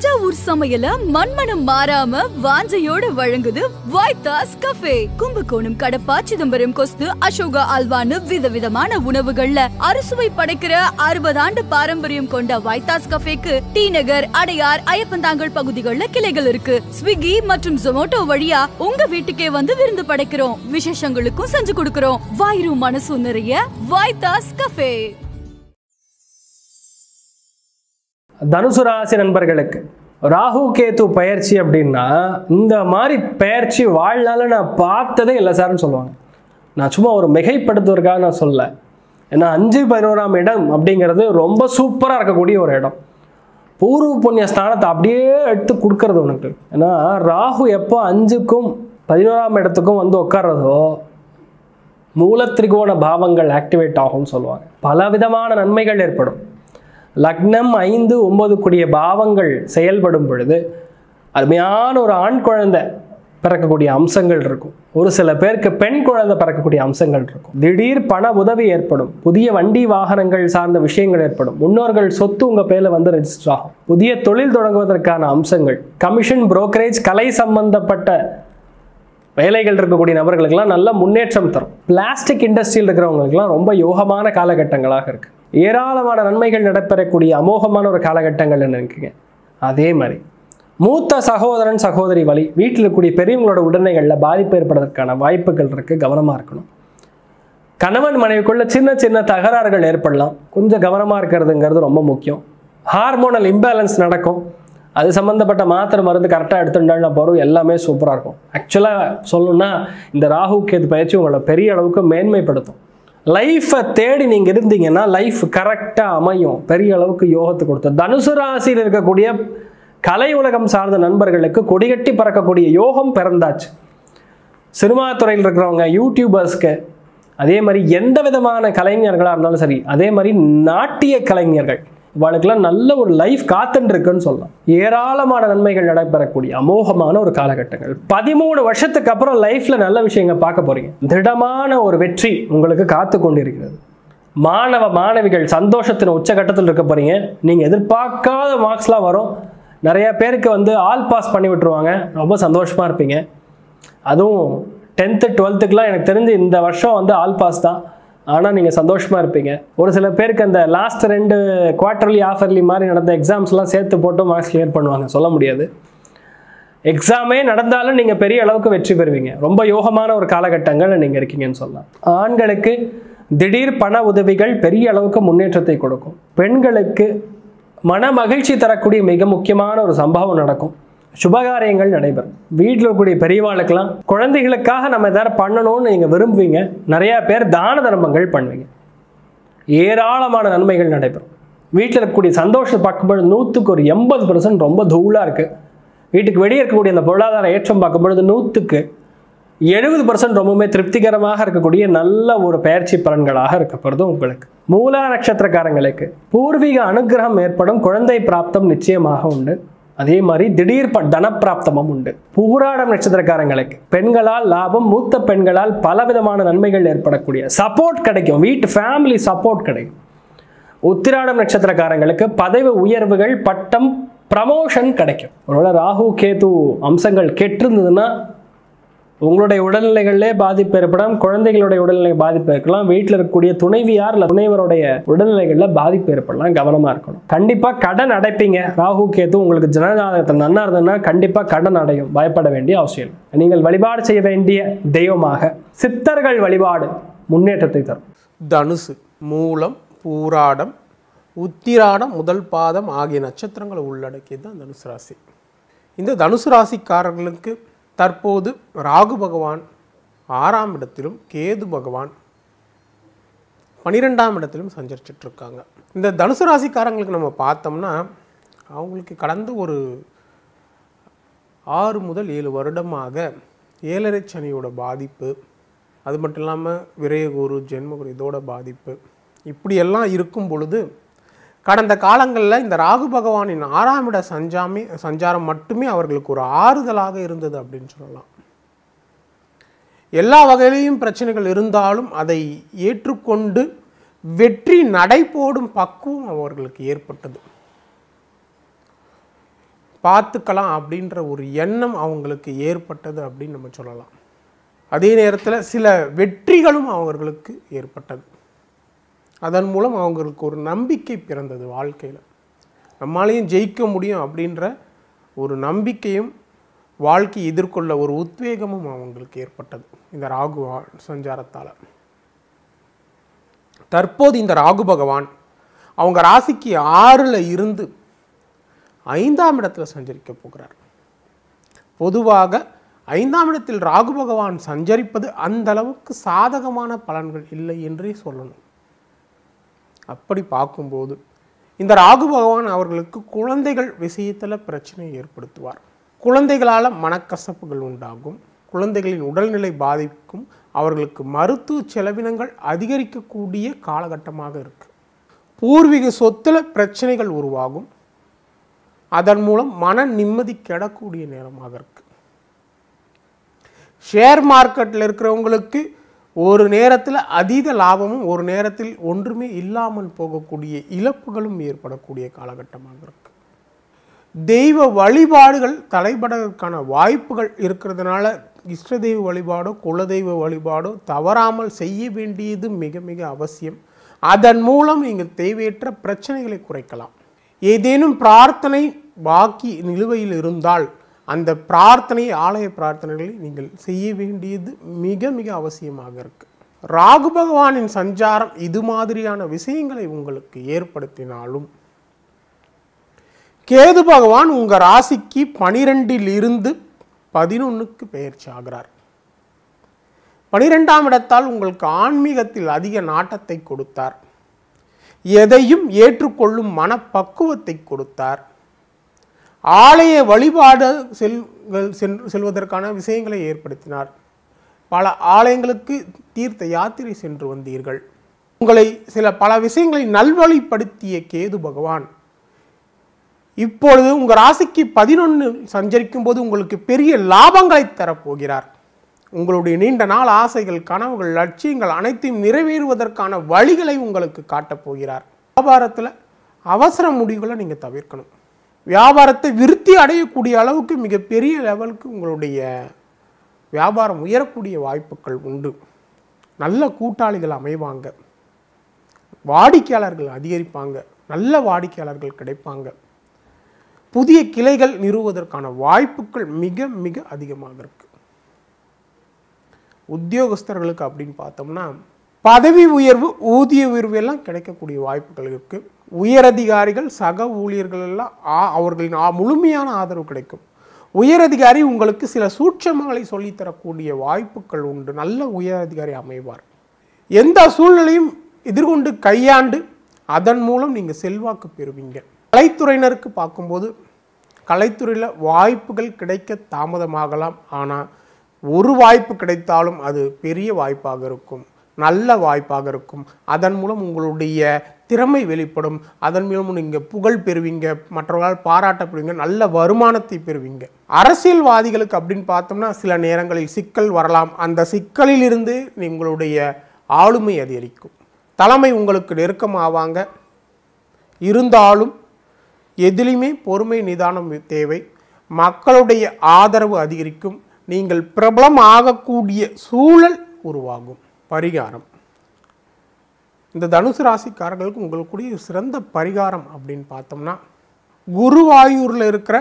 தஞ்சாவூர் சமையல மண்மனம் மாறாம வாஞ்சையோட வழங்குது வைத்தாஸ் கஃபே கும்பகோணம் கடப்பா சிதம்பரம் கொஸ்து அசோகா அல்வான்னு விதவிதமான உணவுகள்ல அறுசுவை படைக்கிற அறுபது ஆண்டு பாரம்பரியம் கொண்ட வைத்தாஸ் கஃபேக்கு டி நகர் அடையார் ஐயப்பந்தாங்கல் பகுதிகளில் கிளைகள் இருக்கு ஸ்விக்கி மற்றும் ஜொமோட்டோ வழியா உங்க வீட்டுக்கே வந்து விருந்து படைக்கிறோம் விசேஷங்களுக்கும் செஞ்சு கொடுக்கிறோம் வாயிரும் மனசும் நிறைய வைத்தாஸ் கஃபே தனுசு ராசி நண்பர்களுக்கு ராகு கேது பயிற்சி அப்படின்னா இந்த மாதிரி பயிற்சி வாழ்நாள நான் பார்த்ததே இல்லை சார்னு சொல்லுவாங்க நான் சும்மா ஒரு மிகைப்படுத்துவதற்காக நான் சொல்ல ஏன்னா அஞ்சு பதினோராம் இடம் அப்படிங்கிறது ரொம்ப சூப்பராக இருக்கக்கூடிய ஒரு இடம் பூர்வ புண்ணிய ஸ்தானத்தை அப்படியே எடுத்து கொடுக்கறது உனக்கு ஏன்னா ராகு எப்போ அஞ்சுக்கும் பதினோராம் இடத்துக்கும் வந்து உட்கார்றதோ மூலத்திரிகோண பாவங்கள் ஆக்டிவேட் ஆகும்னு சொல்லுவாங்க பல விதமான நன்மைகள் ஏற்படும் லக்னம் ஐந்து ஒன்பது கூடிய பாவங்கள் செயல்படும் பொழுது அருமையான ஒரு ஆண் குழந்தை பிறக்கக்கூடிய அம்சங்கள் இருக்கும் ஒரு சில பேருக்கு பெண் குழந்தை பிறக்கக்கூடிய அம்சங்கள் இருக்கும் திடீர் பண உதவி ஏற்படும் புதிய வண்டி வாகனங்கள் சார்ந்த விஷயங்கள் ஏற்படும் முன்னோர்கள் சொத்து உங்கள் பேரில் வந்து ரெஜிஸ்டர் ஆகும் புதிய தொழில் தொடங்குவதற்கான அம்சங்கள் கமிஷன் புரோக்கரேஜ் கலை சம்பந்தப்பட்ட வேலைகள் இருக்கக்கூடிய நபர்களுக்கெல்லாம் நல்ல முன்னேற்றம் தரும் பிளாஸ்டிக் இண்டஸ்ட்ரியில் இருக்கிறவங்களுக்குலாம் ரொம்ப யோகமான காலகட்டங்களாக இருக்கு ஏராளமான நன்மைகள் நடைபெறக்கூடிய அமோகமான ஒரு காலகட்டங்கள் நினைக்குங்க அதே மாதிரி மூத்த சகோதரன் சகோதரி வழி வீட்டில் இருக்கக்கூடிய பெரியவங்களோட உடல்நிலைகளில் பாதிப்பு ஏற்படுவதற்கான வாய்ப்புகள் இருக்கு கவனமாக இருக்கணும் கணவன் மனைவிக்குள்ள சின்ன சின்ன தகராறுகள் ஏற்படலாம் கொஞ்சம் கவனமாக இருக்கிறதுங்கிறது ரொம்ப முக்கியம் ஹார்மோனல் இம்பேலன்ஸ் நடக்கும் அது சம்மந்தப்பட்ட மாத்திரை மருந்து கரெக்டாக எடுத்துட்டாலும் போகிறோம் எல்லாமே சூப்பராக இருக்கும் ஆக்சுவலாக சொல்லணும்னா இந்த ராகு கேது பயிற்சி உங்களை பெரிய அளவுக்கு மேன்மைப்படுத்தும் லைஃப்பை தேடி நீங்கள் இருந்தீங்கன்னா லைஃப் கரெக்டாக அமையும் பெரிய அளவுக்கு யோகத்தை கொடுத்து தனுசு ராசியில் இருக்கக்கூடிய கலை உலகம் சார்ந்த நண்பர்களுக்கு கொடிகட்டி பறக்கக்கூடிய யோகம் பிறந்தாச்சு சினிமா துறையில் இருக்கிறவங்க யூடியூபர்ஸ்க்கு அதே மாதிரி எந்த விதமான கலைஞர்களாக இருந்தாலும் சரி அதே மாதிரி நாட்டிய கலைஞர்கள் இவாளுக்கெல்லாம் நல்ல ஒரு லைஃப் காத்துட்டு இருக்குன்னு சொல்லலாம் ஏராளமான நன்மைகள் நடைபெறக்கூடிய அமோகமான ஒரு காலகட்டங்கள் பதிமூணு வருஷத்துக்கு அப்புறம் லைஃப்ல நல்ல விஷயங்கள் பார்க்க போறீங்க திடமான ஒரு வெற்றி உங்களுக்கு காத்து கொண்டிருக்கிறது மாணவ மாணவிகள் சந்தோஷத்தின் உச்சகட்டத்தில் இருக்க போறீங்க நீங்க எதிர்பார்க்காத மார்க்ஸ்லாம் வரும் நிறைய பேருக்கு வந்து ஆல் பாஸ் பண்ணி விட்டுருவாங்க ரொம்ப சந்தோஷமா இருப்பீங்க அதுவும் டென்த்து டுவெல்த்துக்குலாம் எனக்கு தெரிஞ்சு இந்த வருஷம் வந்து ஆல் பாஸ் தான் ஆனால் நீங்கள் சந்தோஷமாக இருப்பீங்க ஒரு சில பேருக்கு அந்த லாஸ்ட் ரெண்டு குவார்ட்டர்லி ஆஃபர்லி மாதிரி நடந்த எக்ஸாம்ஸ்லாம் சேர்த்து போட்டு மார்க்ஸ் கிளியர் பண்ணுவாங்க சொல்ல முடியாது எக்ஸாமே நடந்தாலும் நீங்கள் பெரிய அளவுக்கு வெற்றி பெறுவீங்க ரொம்ப யோகமான ஒரு காலகட்டங்கள் நீங்கள் இருக்கீங்கன்னு சொல்லலாம் ஆண்களுக்கு திடீர் பண உதவிகள் பெரிய அளவுக்கு முன்னேற்றத்தை கொடுக்கும் பெண்களுக்கு மன மகிழ்ச்சி தரக்கூடிய மிக முக்கியமான ஒரு சம்பவம் நடக்கும் சுபகாரியங்கள் நடைபெறும் வீட்டில் இருக்கக்கூடிய பெரியவாளுக்கெல்லாம் குழந்தைகளுக்காக நம்ம எதாவது பண்ணணும்னு நீங்கள் விரும்புவீங்க நிறையா பேர் தான தர்மங்கள் பண்ணுவீங்க ஏராளமான நன்மைகள் நடைபெறும் வீட்டில் இருக்கக்கூடிய சந்தோஷத்தை பார்க்கும்பொழுது நூற்றுக்கு ஒரு எண்பது பர்சன்ட் ரொம்ப தூளாக இருக்குது வீட்டுக்கு வெளியே இருக்கக்கூடிய அந்த பொருளாதார ஏற்றம் பார்க்கும்பொழுது நூற்றுக்கு எழுபது பர்சன்ட் ரொம்பவுமே திருப்திகரமாக இருக்கக்கூடிய நல்ல ஒரு பயிற்சி பலன்களாக இருக்கப்படுது உங்களுக்கு மூலா நட்சத்திரக்காரங்களுக்கு பூர்வீக அனுகிரகம் ஏற்படும் குழந்தை பிராப்தம் நிச்சயமாக உண்டு அதே மாதிரி திடீர் ப தனப்பிராப்தமும் உண்டு பூராடம் நட்சத்திரக்காரங்களுக்கு பெண்களால் லாபம் மூத்த பெண்களால் பலவிதமான நன்மைகள் ஏற்படக்கூடிய சப்போர்ட் கிடைக்கும் வீட்டு ஃபேமிலி சப்போர்ட் கிடைக்கும் உத்திராடம் நட்சத்திரக்காரங்களுக்கு பதவி உயர்வுகள் பட்டம் ப்ரமோஷன் கிடைக்கும் ஒருவேளை ராகு கேது அம்சங்கள் கெட்டிருந்ததுன்னா உங்களுடைய உடல்நிலைகளிலே பாதிப்பு ஏற்படும் குழந்தைகளுடைய உடல்நிலை பாதிப்பு இருக்கலாம் வீட்டில் இருக்கக்கூடிய துணைவியார் இல்லை துணைவருடைய உடல்நிலைகளில் பாதிப்பு ஏற்படலாம் கவனமாக இருக்கணும் கண்டிப்பாக கடன் அடைப்பீங்க ராகு கேது உங்களுக்கு ஜனநாயகத்தில் நன்னா இருந்ததுன்னா கண்டிப்பாக கடன் அடையும் பயப்பட வேண்டிய அவசியம் இல்லை. நீங்கள் வழிபாடு செய்ய வேண்டிய தெய்வமாக சித்தர்கள் வழிபாடு முன்னேற்றத்தை தரும் தனுசு மூலம் பூராடம் உத்திராடம் முதல் பாதம் ஆகிய நட்சத்திரங்களை உள்ளடக்கியது தான் தனுசு ராசி இந்த தனுசு ராசிக்காரர்களுக்கு தற்போது ராகு பகவான் ஆறாம் இடத்திலும் கேது பகவான் பன்னிரெண்டாம் இடத்திலும் சஞ்சரிச்சிட்டு இருக்காங்க இந்த தனுசு ராசிக்காரங்களுக்கு நம்ம பார்த்தோம்னா அவங்களுக்கு கடந்த ஒரு ஆறு முதல் ஏழு வருடமாக ஏழரை சனியோட பாதிப்பு அது மட்டும் இல்லாமல் விரயகுரு ஜென்மகுரு இதோட பாதிப்பு இப்படியெல்லாம் இருக்கும் பொழுது கடந்த காலங்களில் இந்த ராகு பகவானின் ஆறாம் இட சஞ்சாமி சஞ்சாரம் மட்டுமே அவர்களுக்கு ஒரு ஆறுதலாக இருந்தது அப்படின்னு சொல்லலாம் எல்லா வகையிலையும் பிரச்சனைகள் இருந்தாலும் அதை ஏற்றுக்கொண்டு வெற்றி நடை போடும் பக்குவம் அவர்களுக்கு ஏற்பட்டது பார்த்துக்கலாம் அப்படின்ற ஒரு எண்ணம் அவங்களுக்கு ஏற்பட்டது அப்படின்னு நம்ம சொல்லலாம் அதே நேரத்தில் சில வெற்றிகளும் அவர்களுக்கு ஏற்பட்டது அதன் மூலம் அவங்களுக்கு ஒரு நம்பிக்கை பிறந்தது வாழ்க்கையில் நம்மாலையும் ஜெயிக்க முடியும் அப்படின்ற ஒரு நம்பிக்கையும் வாழ்க்கையை எதிர்கொள்ள ஒரு உத்வேகமும் அவங்களுக்கு ஏற்பட்டது இந்த ராகு வா- சஞ்சாரத்தால் தற்போது இந்த ராகு பகவான் அவங்க ராசிக்கு ஆறில் இருந்து ஐந்தாம் இடத்துல சஞ்சரிக்க போகிறார் பொதுவாக ஐந்தாம் இடத்தில் ராகு பகவான் சஞ்சரிப்பது அந்த அளவுக்கு சாதகமான பலன்கள் இல்லை என்றே சொல்லணும் அப்படி பார்க்கும்போது இந்த ராகு பகவான் அவர்களுக்கு குழந்தைகள் விஷயத்தில் பிரச்சனையை ஏற்படுத்துவார் குழந்தைகளால் மனக்கசப்புகள் உண்டாகும் குழந்தைகளின் உடல்நிலை பாதிக்கும் அவர்களுக்கு மருத்துவ செலவினங்கள் அதிகரிக்கக்கூடிய காலகட்டமாக இருக்கு பூர்வீக சொத்துல பிரச்சனைகள் உருவாகும் அதன் மூலம் மன நிம்மதி கெடக்கூடிய நேரமாக இருக்கு ஷேர் மார்க்கெட்டில் இருக்கிறவங்களுக்கு ஒரு நேரத்தில் அதீத லாபமும் ஒரு நேரத்தில் ஒன்றுமே இல்லாமல் போகக்கூடிய இழப்புகளும் ஏற்படக்கூடிய காலகட்டமாக இருக்கு தெய்வ வழிபாடுகள் தடைபடுவதற்கான வாய்ப்புகள் இருக்கிறதுனால இஷ்ட தெய்வ வழிபாடோ குலதெய்வ வழிபாடோ தவறாமல் செய்ய வேண்டியது மிக மிக அவசியம் அதன் மூலம் நீங்கள் தேவையற்ற பிரச்சனைகளை குறைக்கலாம் ஏதேனும் பிரார்த்தனை பாக்கி நிலுவையில் இருந்தால் அந்த பிரார்த்தனை ஆலய பிரார்த்தனைகளை நீங்கள் செய்ய வேண்டியது மிக மிக அவசியமாக இருக்கு ராகு பகவானின் சஞ்சாரம் இது மாதிரியான விஷயங்களை உங்களுக்கு ஏற்படுத்தினாலும் கேது பகவான் உங்க ராசிக்கு பனிரெண்டில் இருந்து பதினொன்னுக்கு பெயர்ச்சி ஆகிறார் பனிரெண்டாம் இடத்தால் உங்களுக்கு ஆன்மீகத்தில் அதிக நாட்டத்தை கொடுத்தார் எதையும் ஏற்றுக்கொள்ளும் மனப்பக்குவத்தை கொடுத்தார் ஆலய வழிபாடு செல்கள் சென்று செல்வதற்கான விஷயங்களை ஏற்படுத்தினார் பல ஆலயங்களுக்கு தீர்த்த யாத்திரை சென்று வந்தீர்கள் உங்களை சில பல விஷயங்களை நல்வழிப்படுத்திய கேது பகவான் இப்பொழுது உங்கள் ராசிக்கு பதினொன்று சஞ்சரிக்கும் போது உங்களுக்கு பெரிய லாபங்களை தரப்போகிறார் உங்களுடைய நீண்ட நாள் ஆசைகள் கனவுகள் லட்சியங்கள் அனைத்தையும் நிறைவேறுவதற்கான வழிகளை உங்களுக்கு காட்டப் போகிறார் வியாபாரத்தில் அவசர முடிவுகளை நீங்கள் தவிர்க்கணும் வியாபாரத்தை விருத்தி அடையக்கூடிய அளவுக்கு மிகப்பெரிய லெவலுக்கு உங்களுடைய வியாபாரம் உயரக்கூடிய வாய்ப்புகள் உண்டு நல்ல கூட்டாளிகள் அமைவாங்க வாடிக்கையாளர்கள் அதிகரிப்பாங்க நல்ல வாடிக்கையாளர்கள் கிடைப்பாங்க புதிய கிளைகள் நிறுவுவதற்கான வாய்ப்புகள் மிக மிக அதிகமாக இருக்கு உத்தியோகஸ்தர்களுக்கு அப்படின்னு பார்த்தோம்னா பதவி உயர்வு ஊதிய உயர்வு எல்லாம் கிடைக்கக்கூடிய வாய்ப்புகள் இருக்கு உயரதிகாரிகள் சக ஊழியர்கள் எல்லாம் ஆ- அவர்களின் ஆ- முழுமையான ஆதரவு கிடைக்கும் உயரதிகாரி உங்களுக்கு சில சூட்சமங்களை சொல்லித் தரக்கூடிய வாய்ப்புகள் உண்டு நல்ல உயரதிகாரி அமைவார் எந்த சூழ்நிலையும் எதிர்கொண்டு கையாண்டு அதன் மூலம் நீங்கள் செல்வாக்கு பெறுவீங்க கலைத்துறையினருக்கு பார்க்கும்போது கலைத்துறையில் வாய்ப்புகள் கிடைக்க தாமதமாகலாம் ஆனால் ஒரு வாய்ப்பு கிடைத்தாலும் அது பெரிய வாய்ப்பாக இருக்கும் நல்ல வாய்ப்பாக இருக்கும் அதன் மூலம் உங்களுடைய திறமை வெளிப்படும் அதன் மூலம் நீங்கள் புகழ் பெறுவீங்க மற்றவர்களால் பாராட்டப்படுவீங்க நல்ல வருமானத்தை பெறுவீங்க அரசியல்வாதிகளுக்கு அப்படின்னு பார்த்தோம்னா சில நேரங்களில் சிக்கல் வரலாம் அந்த சிக்கலிலிருந்து உங்களுடைய ஆளுமை அதிகரிக்கும் தலைமை உங்களுக்கு நெருக்கமாவாங்க இருந்தாலும் எதிலுமே பொறுமை நிதானம் தேவை மக்களுடைய ஆதரவு அதிகரிக்கும் நீங்கள் பிரபலம் ஆகக்கூடிய சூழல் உருவாகும் பரிகாரம் இந்த தனுசு ராசிக்காரர்களுக்கு உங்களுக்குரிய சிறந்த பரிகாரம் அப்படின்னு பார்த்தோம்னா குருவாயூரில் இருக்கிற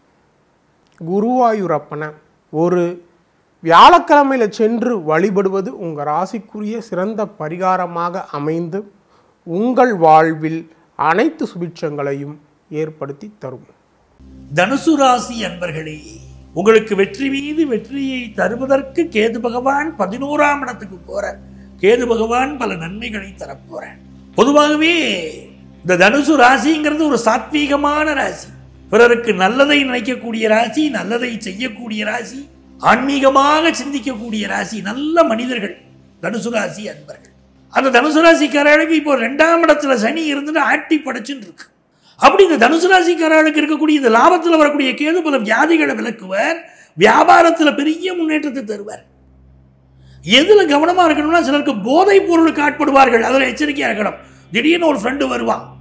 குருவாயூரப்பனை ஒரு வியாழக்கிழமையில் சென்று வழிபடுவது உங்கள் ராசிக்குரிய சிறந்த பரிகாரமாக அமைந்து உங்கள் வாழ்வில் அனைத்து சுபிட்சங்களையும் ஏற்படுத்தி தரும் தனுசு ராசி அன்பர்களே உங்களுக்கு வெற்றி மீது வெற்றியை தருவதற்கு கேது பகவான் பதினோராம் இடத்துக்கு போற கேது பகவான் பல நன்மைகளை தரப்போறார் பொதுவாகவே இந்த தனுசு ராசிங்கிறது ஒரு சாத்வீகமான ராசி பிறருக்கு நல்லதை நினைக்கக்கூடிய ராசி நல்லதை செய்யக்கூடிய ராசி ஆன்மீகமாக சிந்திக்கக்கூடிய ராசி நல்ல மனிதர்கள் தனுசு ராசி அன்பர்கள் அந்த தனுசு ராசிக்காரர்களுக்கு இப்போ ரெண்டாம் இடத்துல சனி இருந்துட்டு ஆட்டி படைச்சுன்னு இருக்கு அப்படி இந்த தனுசு ராசிக்காரர்களுக்கு இருக்கக்கூடிய இந்த லாபத்தில் வரக்கூடிய கேது பல வியாதிகளை விளக்குவர் வியாபாரத்தில் பெரிய முன்னேற்றத்தை தருவார் எதுல கவனமா இருக்கணும்னா சிலருக்கு போதைப் பொருளுக்கு ஆட்படுவார்கள் அதில் எச்சரிக்கையா இருக்கணும் திடீர்னு ஒரு ஃப்ரெண்டு வருவான்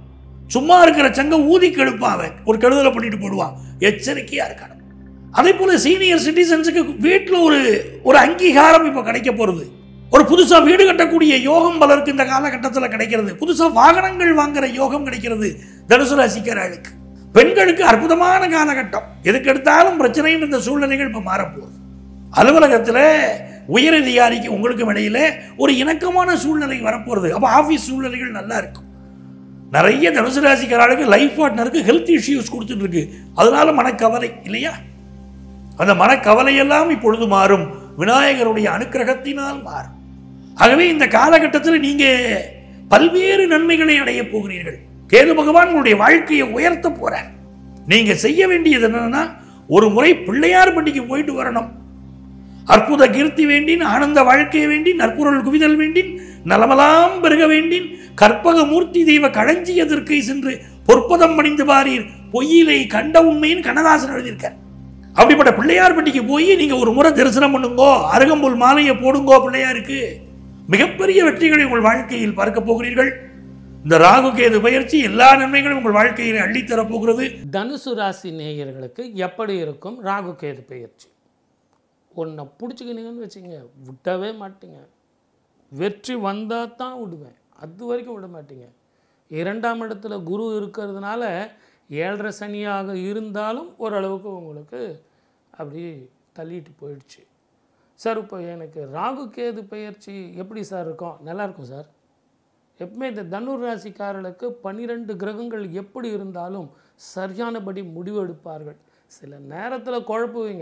சும்மா இருக்கிற சங்க ஊதி கெடுப்பான் அவன் ஒரு கெடுதலை பண்ணிட்டு போடுவான் எச்சரிக்கையா இருக்கணும் அதே போல சீனியர் சிட்டிசன்ஸுக்கு வீட்டில் ஒரு ஒரு அங்கீகாரம் இப்போ கிடைக்க போகிறது ஒரு புதுசாக வீடு கட்டக்கூடிய யோகம் பலருக்கு இந்த காலகட்டத்தில் கிடைக்கிறது புதுசாக வாகனங்கள் வாங்குற யோகம் கிடைக்கிறது தனுசு ராசிக்காரர்களுக்கு பெண்களுக்கு அற்புதமான காலகட்டம் எதுக்கு எடுத்தாலும் பிரச்சனைன்னு இந்த சூழ்நிலைகள் இப்போ மாறப்போகுது அலுவலகத்தில் உயரதிகாரிக்கு உங்களுக்கும் இடையில ஒரு இணக்கமான சூழ்நிலை வரப்போகிறது அப்போ ஆஃபீஸ் சூழ்நிலைகள் நல்லா இருக்கும் நிறைய தனுசு ராசிக்காரர்களுக்கு லைஃப் பார்ட்னருக்கு ஹெல்த் இஷ்யூஸ் கொடுத்துட்டு இருக்கு அதனால மனக்கவலை இல்லையா அந்த மனக்கவலையெல்லாம் இப்பொழுது மாறும் விநாயகருடைய அனுக்கிரகத்தினால் மாறும் ஆகவே இந்த காலகட்டத்தில் நீங்க பல்வேறு நன்மைகளை அடைய போகிறீர்கள் கேது பகவான் உங்களுடைய வாழ்க்கையை உயர்த்த போறார் நீங்க செய்ய வேண்டியது என்னன்னா ஒரு முறை பிள்ளையார் பண்டிகை போயிட்டு வரணும் அற்புத கீர்த்தி வேண்டின் ஆனந்த வாழ்க்கையை வேண்டின் நற்பொருள் குவிதல் வேண்டின் நலமலாம் பெருக வேண்டின் கற்பக மூர்த்தி தெய்வ களஞ்சியதற்கு சென்று பொற்பதம் பணிந்து பாரீர் பொய்யிலை கண்ட உண்மையின் கண்ணதாசன் எழுதியிருக்கார் அப்படிப்பட்ட பிள்ளையார் பட்டிக்கு போய் நீங்க ஒரு முறை தரிசனம் பண்ணுங்கோ அருகம்புல் மாலையை போடுங்கோ பிள்ளையாருக்கு மிகப்பெரிய வெற்றிகளை உங்கள் வாழ்க்கையில் பார்க்க போகிறீர்கள் இந்த ராகு கேது பயிற்சி எல்லா நன்மைகளும் உங்கள் வாழ்க்கையில் அள்ளித்தரப் போகிறது தனுசு ராசி நேயர்களுக்கு எப்படி இருக்கும் ராகு கேது பெயர்ச்சி ஒன்றை பிடிச்சிக்கினீங்கன்னு வச்சுங்க விட்டவே மாட்டீங்க வெற்றி வந்தால் தான் விடுவேன் அது வரைக்கும் விட மாட்டீங்க இரண்டாம் இடத்துல குரு இருக்கிறதுனால ஏழரை சனியாக இருந்தாலும் ஓரளவுக்கு உங்களுக்கு அப்படி தள்ளிட்டு போயிடுச்சு சார் இப்போ எனக்கு ராகு கேது பயிற்சி எப்படி சார் இருக்கும் நல்லா இருக்கும் சார் எப்பவுமே இந்த தனுர் ராசிக்காரர்களுக்கு பன்னிரெண்டு கிரகங்கள் எப்படி இருந்தாலும் சரியானபடி முடிவு எடுப்பார்கள் சில நேரத்தில் குழப்புவீங்க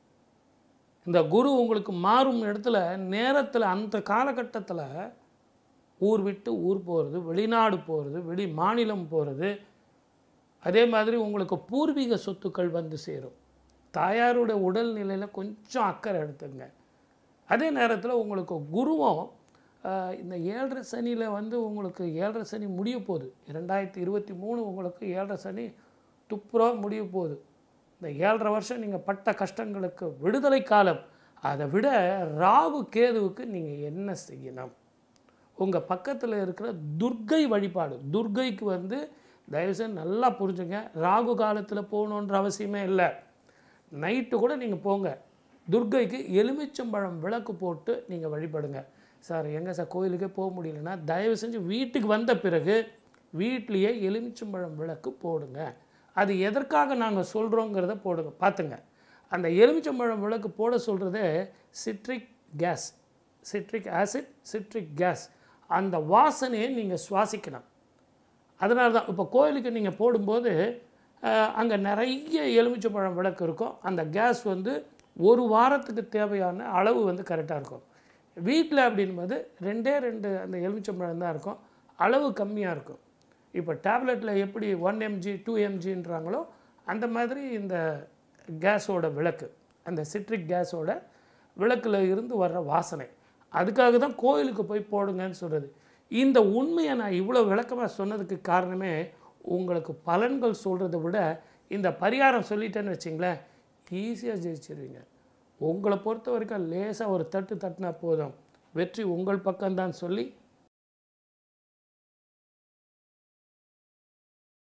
இந்த குரு உங்களுக்கு மாறும் இடத்துல நேரத்தில் அந்த காலகட்டத்தில் ஊர் விட்டு ஊர் போகிறது வெளிநாடு போகிறது வெளி மாநிலம் போகிறது அதே மாதிரி உங்களுக்கு பூர்வீக சொத்துக்கள் வந்து சேரும் தாயாரோட உடல்நிலையில் கொஞ்சம் அக்கறை எடுத்துங்க அதே நேரத்தில் உங்களுக்கு குருவும் ஆஹ், இந்த ஏழரை சனியில் வந்து உங்களுக்கு ஏழரை சனி முடிய போகுது இரண்டாயிரத்தி இருபத்தி மூணு உங்களுக்கு ஏழரை சனி துப்புரவா முடிய போகுது இந்த ஏழரை வருஷம் நீங்கள் பட்ட கஷ்டங்களுக்கு விடுதலை காலம் அதை விட ராகு கேதுவுக்கு நீங்கள் என்ன செய்யணும் உங்கள் பக்கத்தில் இருக்கிற துர்க்கை வழிபாடு துர்க்கைக்கு வந்து தயவுசெய்து நல்லா புரிஞ்சுங்க ராகு காலத்தில் போகணுன்ற அவசியமே இல்லை நைட்டு கூட நீங்கள் போங்க துர்க்கைக்கு எலுமிச்சம்பழம் விளக்கு போட்டு நீங்கள் வழிபடுங்க சார் எங்கே சார் கோயிலுக்கே போக முடியலன்னா தயவு செஞ்சு வீட்டுக்கு வந்த பிறகு வீட்லேயே எலுமிச்சம்பழம் விளக்கு போடுங்க அது எதற்காக நாங்கள் சொல்கிறோங்கிறத போடுங்க பார்த்துங்க அந்த எலுமிச்சம்பழம் விளக்கு போட சொல்கிறதே citric gas citric acid citric gas அந்த வாசனையை நீங்கள் சுவாசிக்கணும் அதனால தான் இப்போ கோயிலுக்கு நீங்கள் போடும்போது அங்கே நிறைய எலுமிச்சம்பழம் விளக்கு இருக்கும் அந்த கேஸ் வந்து ஒரு வாரத்துக்கு தேவையான அளவு வந்து கரெக்டாக இருக்கும் வீட்டில் அப்படின்போது ரெண்டே ரெண்டு அந்த எலுமிச்சம்பழம் தான் இருக்கும் அளவு கம்மியாக இருக்கும் இப்போ டேப்லெட்டில் எப்படி ஒன் எம்ஜி டூ எம்ஜின்றாங்களோ அந்த மாதிரி இந்த கேஸோட விளக்கு அந்த சிட்ரிக் கேஸோட விளக்கில் இருந்து வர்ற வாசனை அதுக்காக தான் கோயிலுக்கு போய் போடுங்கன்னு சொல்கிறது இந்த உண்மையை நான் இவ்வளோ விளக்கமாக சொன்னதுக்கு காரணமே உங்களுக்கு பலன்கள் சொல்கிறத விட இந்த பரிகாரம் சொல்லிட்டேன்னு வச்சிங்களேன் ஈஸியாக ஜெயிச்சிருவீங்க உங்களை பொறுத்த வரைக்கும் லேசாக ஒரு தட்டு தட்டினா போதும் வெற்றி உங்கள் பக்கம்தான் சொல்லி